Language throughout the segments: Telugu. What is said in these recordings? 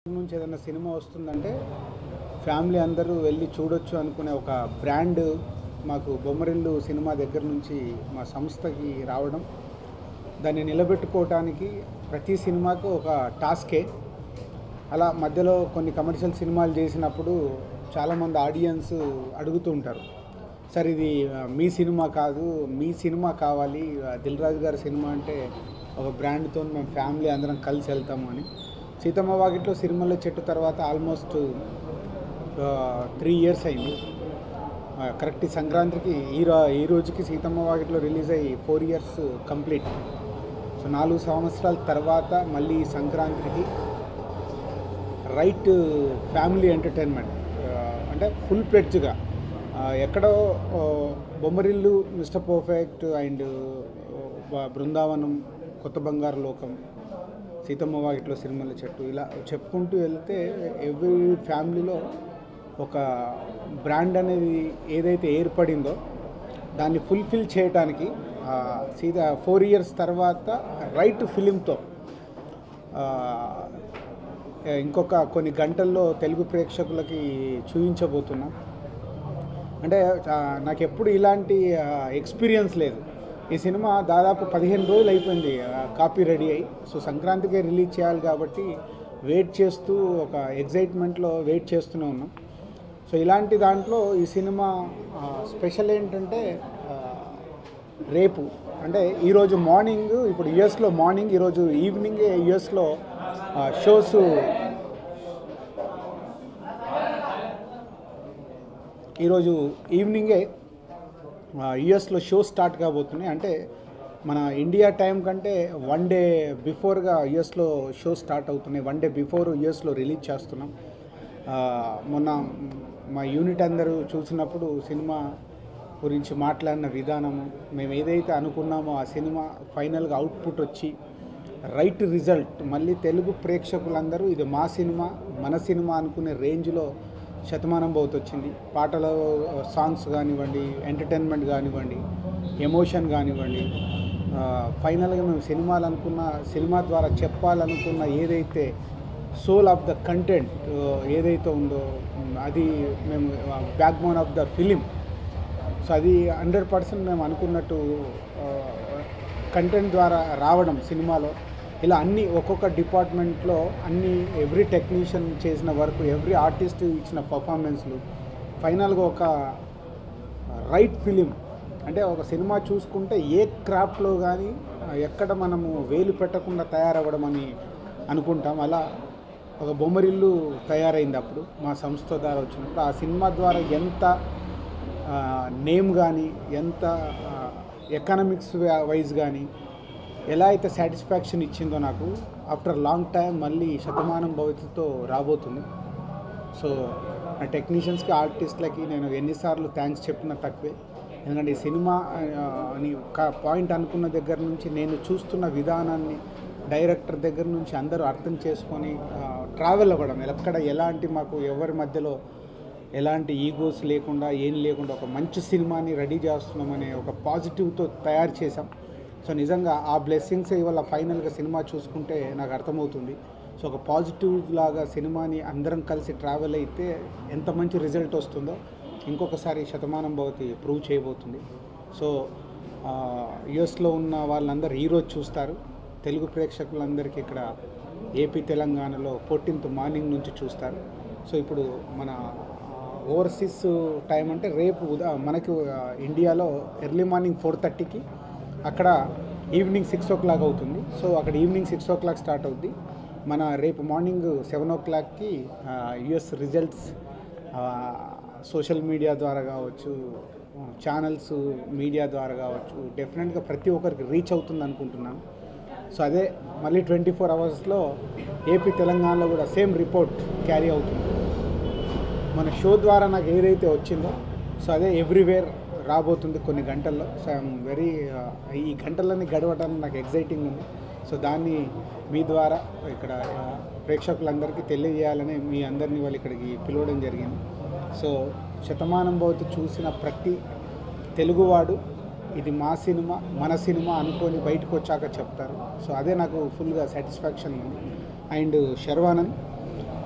నుంచి ఏదైనా సినిమా వస్తుందంటే ఫ్యామిలీ అందరూ వెళ్ళి చూడొచ్చు అనుకునే ఒక బ్రాండ్ మాకు బొమ్మరిల్లు సినిమా దగ్గర నుంచి మా సంస్థకి రావడం దాన్ని నిలబెట్టుకోవటానికి ప్రతి సినిమాకు ఒక టాస్కే అలా మధ్యలో కొన్ని కమర్షియల్ సినిమాలు చేసినప్పుడు చాలామంది ఆడియన్స్ అడుగుతూ ఉంటారు సార్ ఇది ఆ, మీ సినిమా కాదు మీ సినిమా కావాలి ఆ, దిల్ రాజు గారి సినిమా అంటే ఒక బ్రాండ్తో మేము ఫ్యామిలీ అందరం కలిసి వెళ్తాము అని సీతమ్మ వాకిట్లో సిరిమల్ల చెట్టు తర్వాత ఆల్మోస్ట్ త్రీ ఇయర్స్ అయింది ఆ, కరెక్ట్ ఈ సంక్రాంతికి ఈ రా- ఈ రోజుకి సీతమ్మ వాకిట్లో రిలీజ్ అయ్యి ఫోర్ ఇయర్స్ కంప్లీట్ సో నాలుగు సంవత్సరాల తర్వాత మళ్ళీ ఈ సంక్రాంతికి రైట్ ఫ్యామిలీ ఎంటర్టైన్మెంట్ అంటే ఫుల్ ప్లెడ్జ్గా ఎక్కడో ఆ, Bommarillu Mister Perfect and Brindavanam Kotha Bangaru లోకం సీతమ్మ వాకిట్లో సిరిమల్ల చెట్టు ఇలా చెప్పుకుంటూ వెళ్తే ఎవ్రీ ఫ్యామిలీలో ఒక బ్రాండ్ అనేది ఏదైతే ఏర్పడిందో దాన్ని ఫుల్ఫిల్ చేయడానికి ఆ, సీత ఫోర్ ఇయర్స్ తర్వాత రైట్ ఫిలింతో ఇంకొక కొన్ని గంటల్లో తెలుగు ప్రేక్షకులకి చూపించబోతున్నాం అంటే ఆ, నాకు ఎప్పుడు ఇలాంటి ఎక్స్పీరియన్స్ లేదు ఈ సినిమా దాదాపు పదిహేను రోజులు అయిపోయింది కాపీ రెడీ అయ్యి సో సంక్రాంతికే రిలీజ్ చేయాలి కాబట్టి వెయిట్ చేస్తూ ఒక ఎగ్జైట్మెంట్లో వెయిట్ చేస్తూనే ఉన్నాం సో ఇలాంటి దాంట్లో ఈ సినిమా స్పెషల్ ఏంటంటే ఆ, రేపు అంటే ఈరోజు మార్నింగ్ ఇప్పుడు యుఎస్లో మార్నింగ్ ఈరోజు ఈవినింగ్ యుఎస్లో షోస్ ఈరోజు ఈవినింగే యుఎస్లో షో స్టార్ట్ కాబోతున్నాయి అంటే మన ఇండియా టైం కంటే వన్ డే బిఫోర్గా యుఎస్లో షో స్టార్ట్ అవుతున్నాయి వన్ డే బిఫోర్ యుఎస్లో రిలీజ్ చేస్తున్నాం ఆ, మొన్న మా యూనిట్ అందరూ చూసినప్పుడు సినిమా గురించి మాట్లాడిన విధానము మేము ఏదైతే అనుకున్నామో ఆ సినిమా ఫైనల్గా అవుట్పుట్ వచ్చి రైట్ రిజల్ట్ మళ్ళీ తెలుగు ప్రేక్షకులందరూ ఇది మా సినిమా మన సినిమా అనుకునే రేంజ్లో శతమానం భౌత్ వచ్చింది పాటల సాంగ్స్ కానివ్వండి ఎంటర్టైన్మెంట్ కానివ్వండి ఎమోషన్ కానివ్వండి ఫైనల్గా మేము సినిమాలు అనుకున్న సినిమా ద్వారా చెప్పాలనుకున్న ఏదైతే సోల్ ఆఫ్ ద కంటెంట్ ఏదైతే ఉందో ఉమ్, అది మేము backbone of the film so అది హండ్రెడ్ పర్సెంట్ మేము అనుకున్నట్టు కంటెంట్ ద్వారా రావడం సినిమాలో ఇలా అన్ని ఒక్కొక్క డిపార్ట్మెంట్లో అన్ని ఎవ్రీ టెక్నీషియన్ చేసిన వర్క్ ఎవ్రీ ఆర్టిస్ట్ ఇచ్చిన పర్ఫార్మెన్స్లు ఫైనల్గా ఒక రైట్ ఫిలిం అంటే ఒక సినిమా చూసుకుంటే ఏ క్రాఫ్ట్లో కానీ ఎక్కడ మనము వేలు పెట్టకుండా తయారవ్వడం అని అనుకుంటాం అలా ఒక బొమ్మరిల్లు తయారైంది అప్పుడు మా సంస్థ ద్వారా వచ్చినప్పుడు ఆ సినిమా ద్వారా ఎంత నేమ్ కానీ ఎంత ఎకనామిక్స్ వైజ్ కానీ ఎలా అయితే సాటిస్ఫాక్షన్ ఇచ్చిందో నాకు ఆఫ్టర్ లాంగ్ టైం మళ్ళీ శతమానం భవితతో రాబోతుంది సో నా టెక్నీషియన్స్కి ఆర్టిస్ట్లకి నేను ఎన్నిసార్లు థ్యాంక్స్ చెప్పినా తక్కువే ఎందుకంటే ఈ సినిమా ఆ, అని ఒక పాయింట్ అనుకున్న దగ్గర నుంచి నేను చూస్తున్న విధానాన్ని డైరెక్టర్ దగ్గర నుంచి అందరూ అర్థం చేసుకొని ట్రావెల్ అవ్వడం ఎక్కడ ఎలాంటి మాకు ఎవరి మధ్యలో ఎలాంటి ఈగోస్ లేకుండా ఏం లేకుండా ఒక మంచి సినిమాని రెడీ చేస్తున్నామనే ఒక పాజిటివ్తో తయారు చేసాం సో నిజంగా ఆ బ్లెస్సింగ్స్ ఇవాళ ఫైనల్గా సినిమా చూసుకుంటే నాకు అర్థమవుతుంది సో ఒక పాజిటివ్ లాగా సినిమాని అందరం కలిసి ట్రావెల్ అయితే ఎంత మంచి రిజల్ట్ వస్తుందో ఇంకొకసారి శతమానం భవతి ప్రూవ్ చేయబోతుంది సో యుఎస్లో ఉన్న వాళ్ళందరూ ఈరోజు చూస్తారు తెలుగు ప్రేక్షకులందరికీ ఇక్కడ ఏపీ తెలంగాణలో ఫోర్టీన్త్ మార్నింగ్ నుంచి చూస్తారు సో ఇప్పుడు మన ఓవర్సీస్ టైం అంటే రేపు ఉదా మనకు ఆ, ఇండియాలో ఎర్లీ మార్నింగ్ ఫోర్ థర్టీకి అక్కడ ఈవినింగ్ సిక్స్ ఓ క్లాక్ అవుతుంది సో అక్కడ evening six o'clock start అవుద్ది మన రేపు మార్నింగ్ సెవెన్ ఓ క్లాక్కి యుఎస్ రిజల్ట్స్ సోషల్ మీడియా ద్వారా కావచ్చు ఛానల్స్ మీడియా ద్వారా కావచ్చు డెఫినెట్గా ప్రతి ఒక్కరికి రీచ్ అవుతుంది అనుకుంటున్నాను సో అదే మళ్ళీ ట్వంటీ ఫోర్ అవర్స్లో ఏపీ తెలంగాణలో కూడా సేమ్ రిపోర్ట్ క్యారీ అవుతుంది మన షో ద్వారా నాకు ఏదైతే వచ్చిందో సో అదే ఎవ్రీవేర్ రాబోతుంది కొన్ని గంటల్లో సో ఐఎమ్ వెరీ ఈ గంటలన్నీ గడవడానికి నాకు ఎగ్జైటింగ్ ఉంది సో దాన్ని మీ ద్వారా ఇక్కడ ఆ, ప్రేక్షకులందరికీ తెలియజేయాలని మీ అందరినీ వాళ్ళు ఇక్కడికి పిలవడం జరిగింది సో శతమానం భవతి చూసిన ప్రతి తెలుగువాడు ఇది మా సినిమా మన సినిమా అనుకొని బయటకు వచ్చాక చెప్తారు సో అదే నాకు ఫుల్గా సాటిస్ఫాక్షన్ ఉంది అండ్ శర్వానంద్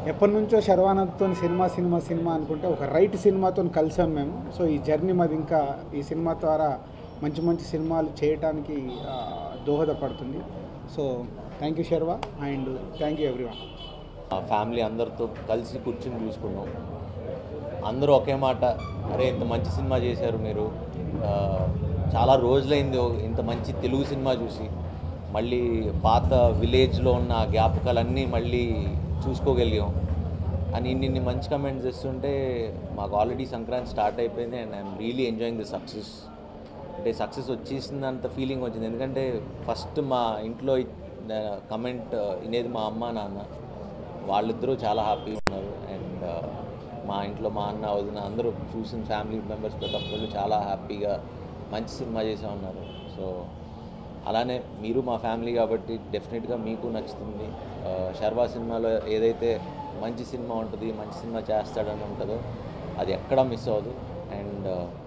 ఎప్పటి నుంచో శర్వానంద్తో సినిమా సినిమా సినిమా అనుకుంటే ఒక రైట్ సినిమాతో కలిసాం మేము సో ఈ జర్నీ మాది ఇంకా ఈ సినిమా ద్వారా మంచి మంచి సినిమాలు చేయటానికి ఆ, దోహదపడుతుంది so thank you Sharwa and thank you everyone మా ఫ్యామిలీ అందరితో కలిసి కూర్చుని చూసుకున్నాం అందరూ ఒకే మాట అరే ఇంత మంచి సినిమా చేశారు మీరు ఆ, చాలా రోజులైంది ఓ- ఇంత మంచి తెలుగు సినిమా చూసి మళ్ళీ పాత విలేజ్లో ఉన్న ఆ జ్ఞాపకాలన్నీ మళ్ళీ చూసుకోగలిగాం అని ఇన్ని ఇన్ని మంచి కమెంట్స్ ఇస్తుంటే మాకు ఆల్రెడీ సంక్రాంతి స్టార్ట్ అయిపోయింది and I'm really enjoying the success అంటే సక్సెస్ వచ్చేసిందంత ఫీలింగ్ వచ్చింది ఎందుకంటే ఫస్ట్ మా ఇంట్లో కమెంట్ వినేది మా అమ్మ నాన్న వాళ్ళిద్దరూ చాలా హ్యాపీగా ఉన్నారు అండ్ మా ఇంట్లో మా అన్న వదిన అందరూ చూసిన ఫ్యామిలీ మెంబర్స్ ప్రతి ఒక్కళ్ళు చాలా హ్యాపీగా మంచి సినిమా చేసే ఉన్నారు సో అలానే మీరు మా ఫ్యామిలీ కాబట్టి డెఫినెట్గా మీకు నచ్చుతుంది ఆ, శర్వా సినిమాలో ఏదైతే మంచి సినిమా ఉంటుంది మంచి సినిమా చేస్తాడని ఉంటుందో అది ఎక్కడా మిస్ అవ్వదు అండ్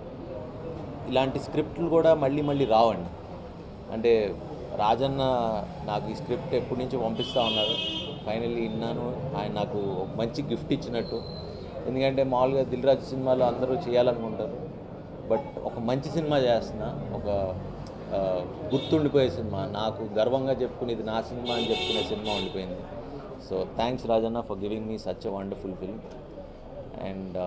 ఇలాంటి స్క్రిప్ట్లు కూడా మళ్ళీ మళ్ళీ రావండి అంటే రాజన్న నాకు ఈ స్క్రిప్ట్ ఎప్పటి నుంచో పంపిస్తూ ఉన్నారు ఫైనల్లీ విన్నాను ఆయన నాకు ఒక మంచి గిఫ్ట్ ఇచ్చినట్టు ఎందుకంటే మామూలుగా దిల్ రాజు సినిమాలో అందరూ చేయాలనుకుంటారు బట్ ఒక మంచి సినిమా చేస్తున్నా ఒక ఆ, గుర్తుండిపోయే సినిమా నాకు గర్వంగా చెప్పుకుని ఇది నా సినిమా అని చెప్పుకునే సినిమా ఉండిపోయింది so thanks Rajanna for giving me such a wonderful film and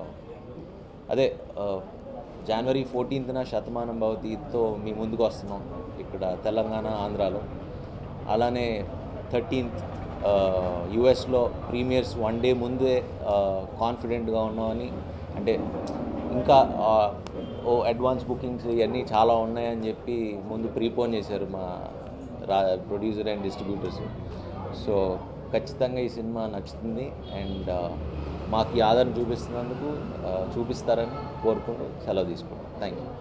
అదే జనవరి ఫోర్టీన్త్న శతమానం భవతితో మీ ముందుకు వస్తున్నాం ఇక్కడ తెలంగాణ ఆంధ్రాలో అలానే థర్టీన్త్ యుఎస్లో ప్రీమియర్స్ వన్ డే ముందే కాన్ఫిడెంట్గా ఉన్నామని అంటే ఇంకా ఆ, ఓ అడ్వాన్స్ బుకింగ్స్ ఇవన్నీ చాలా ఉన్నాయని చెప్పి ముందు ప్రీపోన్ చేశారు మా రా ప్రొడ్యూసర్ అండ్ డిస్ట్రిబ్యూటర్స్ సో ఖచ్చితంగా ఈ సినిమా నచ్చుతుంది అండ్ మాకు ఈ ఆదరణ చూపిస్తున్నందుకు ఆ, చూపిస్తారని కోరుకుంటూ సెలవు తీసుకుంటాం థ్యాంక్ యూ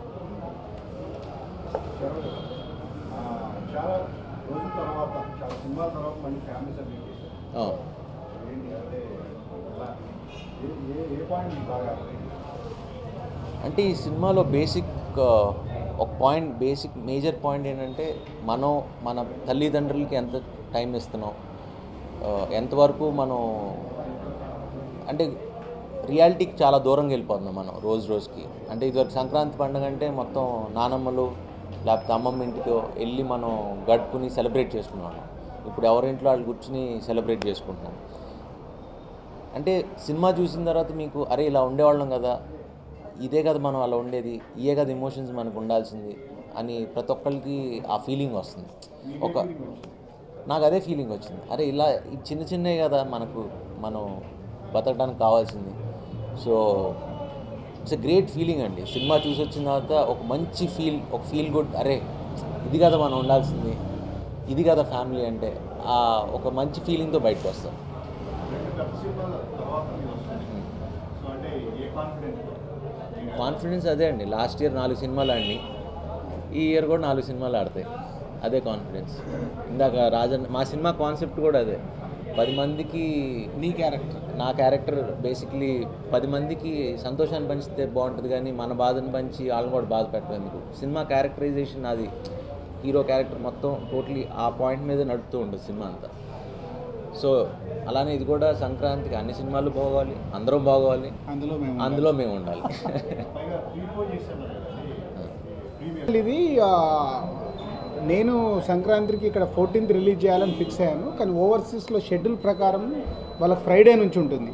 చాలా రోజుల తర్వాత చాలా సినిమాల తర్వాత మళ్ళీ ఫ్యామిలీ సబ్జెక్ట్ చేశారు ఏంటి అంటే ఎలా ఏ ఏ ఏ పాయింట్ మీకు బాగా అర్థమైంది? అంటే ఈ సినిమాలో బేసిక్ ఒక పాయింట్ బేసిక్ మేజర్ పాయింట్ ఏంటంటే మనం మన తల్లిదండ్రులకి ఎంత టైం ఇస్తున్నాం ఆ, ఎంతవరకు మనం అంటే రియాలిటీకి చాలా దూరంగా వెళ్ళిపోతున్నాం మనం రోజు రోజుకి అంటే ఇదివరకు సంక్రాంతి పండుగ అంటే మొత్తం నానమ్మలు లేకపోతే అమ్మమ్మ ఇంటికో వెళ్ళి మనం గడుపుకుని సెలబ్రేట్ చేసుకున్నాం ఇప్పుడు ఎవరింట్లో వాళ్ళు కూర్చుని సెలబ్రేట్ చేసుకుంటున్నాం అంటే సినిమా చూసిన తర్వాత మీకు అరే ఇలా ఉండేవాళ్ళం కదా ఇదే కదా మనం అలా ఉండేది ఇయే కదా ఎమోషన్స్ మనకు ఉండాల్సింది అని ప్రతి ఒక్కరికి ఆ ఫీలింగ్ వస్తుంది ఒక నాకు అదే ఫీలింగ్ వచ్చింది అరే ఇలా ఈ చిన్న చిన్నవి కదా మనకు మనం బతకడానికి కావాల్సింది so it's a great feeling అండి సినిమా చూసి వచ్చిన తర్వాత ఒక మంచి ఫీల్ ఒక ఫీల్ గుడ్ అరే ఇది కదా మనం ఉండాల్సింది ఇది కదా ఫ్యామిలీ అంటే ఆ ఒక మంచి ఫీలింగ్తో బయటకు వస్తాం రెండు పెద్ద సినిమాల తర్వాత మీరు వస్తుంది సో అంటే ఏ కాన్ఫిడెన్స్ కాన్ఫిడెన్స్ అదే అండి లాస్ట్ ఇయర్ నాలుగు సినిమాలు ఆడిని ఈ ఇయర్ కూడా నాలుగు సినిమాలు ఆడతాయి అదే కాన్ఫిడెన్స్ ఇందాక రాజన్ మా సినిమా కాన్సెప్ట్ కూడా అదే పది మందికి నీ క్యారెక్టర్ నా క్యారెక్టర్ బేసిక్లీ పది మందికి సంతోషాన్ని పంచితే బాగుంటుంది కానీ మన బాధను పంచి వాళ్ళని కూడా బాధ పెట్టడం ఎందుకు సినిమా క్యారెక్టరైజేషన్ అది హీరో క్యారెక్టర్ మొత్తం టోటలీ ఆ పాయింట్ మీద నడుపుతూ ఉంటుంది సినిమా అంతా సో అలానే ఇది కూడా సంక్రాంతికి అన్ని సినిమాలు బాగోవాలి అందరం బాగోవాలి అందులో మేము అందులో మేము ఉండాలి పైగా ప్రీపోజ్ చేశారు కదండి ప్రీమియర్ ఇది ఆ, నేను సంక్రాంతికి ఇక్కడ ఫోర్టీన్త్ రిలీజ్ చేయాలని ఫిక్స్ అయ్యాను కానీ ఓవర్సీస్లో షెడ్యూల్ ప్రకారం వాళ్ళకి ఫ్రైడే నుంచి ఉంటుంది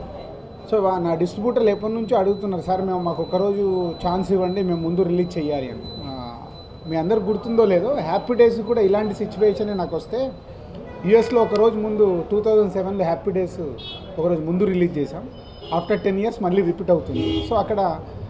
సో వా- నా డిస్ట్రిబ్యూటర్లు ఎప్పటి నుంచో అడుగుతున్నారు సార్ మేము మాకు ఒకరోజు ఛాన్స్ ఇవ్వండి మేము ముందు రిలీజ్ చేయాలి అని ఆ, మీ అందరికి గుర్తుందో లేదో హ్యాపీ డేస్ కూడా ఇలాంటి సిచ్యువేషన్ నాకు వస్తే యూఎస్లో ఒకరోజు ముందు టూ థౌజండ్ సెవెన్లో హ్యాపీ డేస్ ఒకరోజు ముందు రిలీజ్ చేసాం ఆఫ్టర్ టెన్ ఇయర్స్ మళ్ళీ రిపీట్ అవుతుంది సో అక్కడ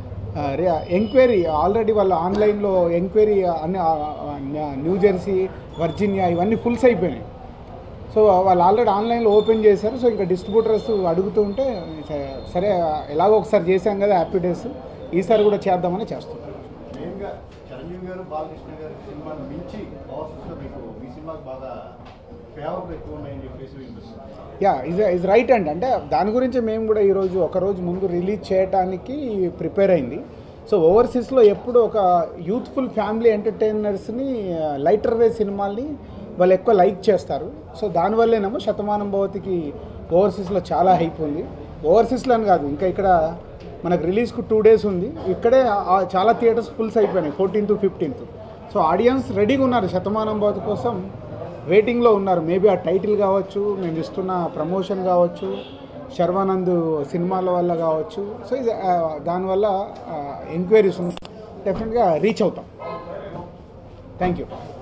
ఎంక్వైరీ ఆల్రెడీ వాళ్ళు ఆన్లైన్లో ఎంక్వైరీ అన్ని ఆ, ఆ, న్యూ జెర్సీ వర్జీనియా ఇవన్నీ ఫుల్స్ అయిపోయినాయి సో వాళ్ళు ఆల్రెడీ ఆన్లైన్లో ఓపెన్ చేశారు సో ఇంకా డిస్ట్రిబ్యూటర్స్ అడుగుతూ ఉంటే స- సరే ఎలాగో ఒకసారి చేశాం కదా హ్యాపీ డేస్ ఈసారి కూడా చేద్దామని చేస్తున్నాం మెయిన్గా చిరంజీవి గారు బాలకృష్ణ గారి సినిమాని మించి ఓవర్సీస్లో మీకు మీ సినిమాకి బాగా ఫేవర్లు ఎక్కువ ఉన్నాయని చెప్పేసి వినిపిస్తుంది యా ఇజ్ ఇస్ రైట్ అండి అంటే దాని గురించి మేము కూడా ఈరోజు ఒక రోజు ముందు రిలీజ్ చేయడానికి ప్రిపేర్ అయింది సో ఓవర్సీస్లో ఎప్పుడు ఒక యూత్ఫుల్ ఫ్యామిలీ ఎంటర్టైనర్స్ని లైటర్ వే సినిమాల్ని వాళ్ళు ఎక్కువ లైక్ చేస్తారు సో దానివల్లేనేమో శతమానం భవతికి ఓవర్సీస్లో చాలా హైప్ ఉంది ఓవర్సీస్లో అని కాదు ఇంకా ఇక్కడ మనకు రిలీజ్కు టూ డేస్ ఉంది ఇక్కడే ఆ- చాలా థియేటర్స్ ఫుల్స్ అయిపోయినాయి ఫోర్టీన్త్ ఫిఫ్టీన్త్ సో ఆడియన్స్ రెడీగా ఉన్నారు శతమానం బాతు కోసం వెయిటింగ్లో ఉన్నారు మేబీ ఆ టైటిల్ కావచ్చు మేము ఇస్తున్న ప్రమోషన్ కావచ్చు శర్వానంద్ సినిమాల వల్ల కావచ్చు సో ఇది ఆ, దానివల్ల ఎంక్వైరీస్ ఉన్నాయి డెఫినెట్గా రీచ్ అవుతాం థ్యాంక్ యూ